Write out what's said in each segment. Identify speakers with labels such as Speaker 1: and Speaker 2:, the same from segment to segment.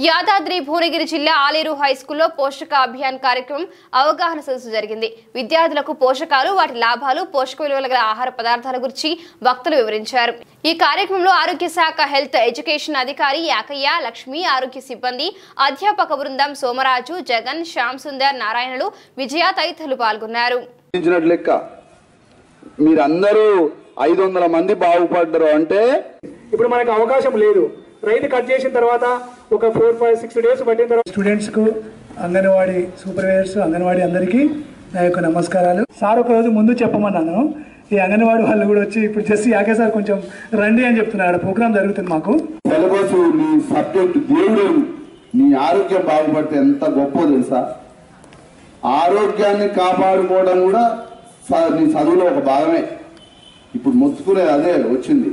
Speaker 1: యాదాద్రి భువనగిరి జిల్లా ఆలేరు హై స్కూల్లో పోషక అభియాన్ కార్యక్రమం అవగాహన సదస్సు జరిగింది విద్యార్థులకు పోషకాలు వాటి లాభాలు పోషక విలువల గల ఆహార పదార్థాల గురించి వక్తలు వివరించారు ఈ కార్యక్రమంలో ఆరోగ్య శాఖ హెల్త్ ఎడ్యుకేషన్ అధికారి యాకయ్య లక్ష్మి ఆరోగ్య సిబ్బంది అధ్యాపక బృందం సోమరాజు జగన్ శ్యామ్ సుందర్ నారాయణలు విజయ తదితరులు పాల్గొన్నారు
Speaker 2: ఇచ్చినట్టు లెక్క మీరందరూ ఐదు వందల మంది బాగుపడ్డరు అంటే
Speaker 3: ఇప్పుడు మనకు అవకాశం లేదు రైతు కట్ చేసిన తర్వాత ఒక ఫోర్ ఫైవ్ సిక్స్ డేస్ పట్టిన తర్వాత స్టూడెంట్స్కు అంగన్వాడీ సూపర్వైజర్స్ అంగన్వాడీ అందరికీ నా యొక్క నమస్కారాలు సార్ ఒక రోజు ముందు చెప్పమన్నాను ఈ అంగన్వాడీ వాళ్ళు కూడా వచ్చి ఇప్పుడు జస్ట్ యాకే సార్ కొంచెం రండి అని చెప్తున్నారు ప్రోగ్రామ్ జరుగుతుంది మాకు
Speaker 2: సిలబస్ నీ సబ్జెక్ట్ దేవుడు నీ ఆరోగ్యం బాగుపడితే ఎంత గొప్ప తెలుసా ఆరోగ్యాన్ని కాపాడుకోవడం కూడా స- నీ చదువులో ఒక భాగమే ఇప్పుడు మొత్తుకునేది అదే వచ్చింది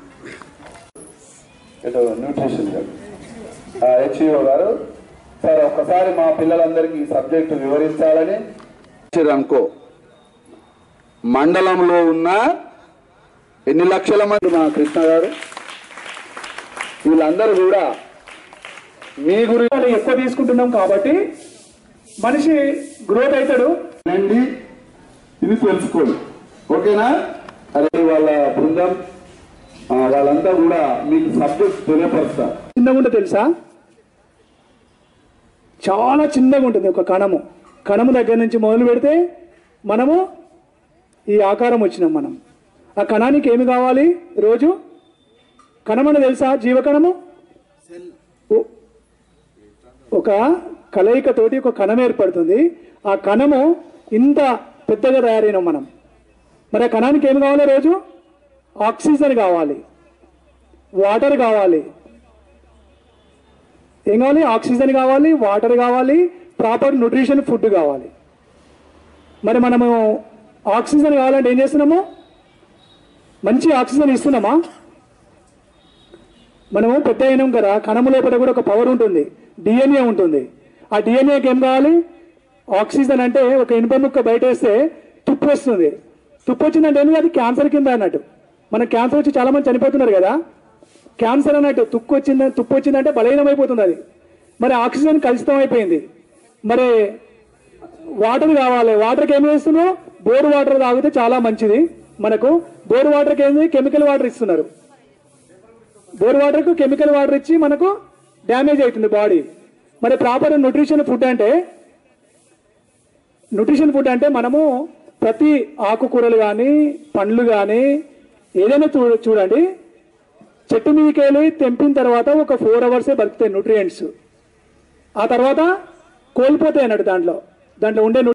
Speaker 4: ఇటు న్యూట్రిషన్ గారు హెచ్ఈఓ గారు సార్ ఒక్కసారి మా పిల్లలందరికీ ఈ సబ్జెక్టు వివరించాలని
Speaker 2: అనుకో మండలంలో ఉన్న ఎన్ని లక్షల మంది మా కృష్ణ గారు వీళ్ళందరూ కూడా మీ గురించి
Speaker 3: వాళ్ళు ఎక్కువ తీసుకుంటున్నాం కాబట్టి మనిషి గ్రోత్ అవుతాడు
Speaker 2: రండి ఇది తెలుసుకోండి ఓకేనా అదే వాళ్ళ బృందం ఆ, వాళ్ళంతా కూడా మీకు సబ్జెక్ట్ తెలియపరుస్తారు
Speaker 3: చిన్నగా ఉంటుంది తెలుసా చాలా చిన్నగా ఉంటుంది ఒక కణము కణము దగ్గర నుంచి మొదలు పెడితే మనము ఈ ఆకారం వచ్చినాం మనం ఆ కణానికి ఏమి కావాలి రోజు కణమని తెలుసా జీవకణము ఓ- ఒక కలయికతోటి ఒక కణం ఏర్పడుతుంది ఆ కణము ఇంత పెద్దగా తయారైనాం మనం మరి ఆ కణానికి ఏమి కావాలి రోజు ఆక్సిజన్ కావాలి వాటర్ కావాలి ఏం కావాలి ఆక్సిజన్ కావాలి వాటర్ కావాలి ప్రాపర్ న్యూట్రిషన్ ఫుడ్ కావాలి మరి మనము ఆక్సిజన్ కావాలంటే ఏం చేస్తున్నాము మంచి ఆక్సిజన్ ఇస్తున్నామా మనము పెద్ద అయినాం కదా కణము లోపల కూడా ఒక పవర్ ఉంటుంది డిఎన్ఏ ఉంటుంది ఆ డిఎన్ఏకి ఏం కావాలి ఆక్సిజన్ అంటే ఒక ఇనుప ముక్క బయట వేస్తే తుప్పు వస్తుంది తుప్పు వచ్చిందంటే ఏంది అది క్యాన్సర్ కింద అన్నట్టు మన క్యాన్సర్ వచ్చి చాలా మంది చనిపోతున్నారు కదా క్యాన్సర్ అన్నట్టు తుక్కు వచ్చిందని తుప్పు వచ్చిందంటే బలహీనమైపోతుంది అది మరి ఆక్సిజన్ కలుషితం అయిపోయింది మరి వాటర్ కావాలి వాటర్కి ఏం చేస్తున్నావు బోర్ వాటర్ తాగితే చాలా మంచిది మనకు బోర్ వాటర్కి ఏంది కెమికల్ వాటర్ ఇస్తున్నారు బోర్ వాటర్కు కెమికల్ వాటర్ ఇచ్చి మనకు డ్యామేజ్ అవుతుంది బాడీ మరి ప్రాపర్ న్యూట్రిషన్ ఫుడ్ అంటే న్యూట్రిషన్ ఫుడ్ అంటే మనము ప్రతి ఆకుకూరలు కానీ పండ్లు కానీ ఏదైనా చూ చూడండి చెట్టు మీదకి వెళ్ళి తెంపిన తర్వాత ఒక ఫోర్ అవర్సే బతుకుతాయి న్యూట్రియంట్స్ ఆ తర్వాత కోల్పోతాయి అన్నట్టు దాంట్లో దాంట్లో ఉండే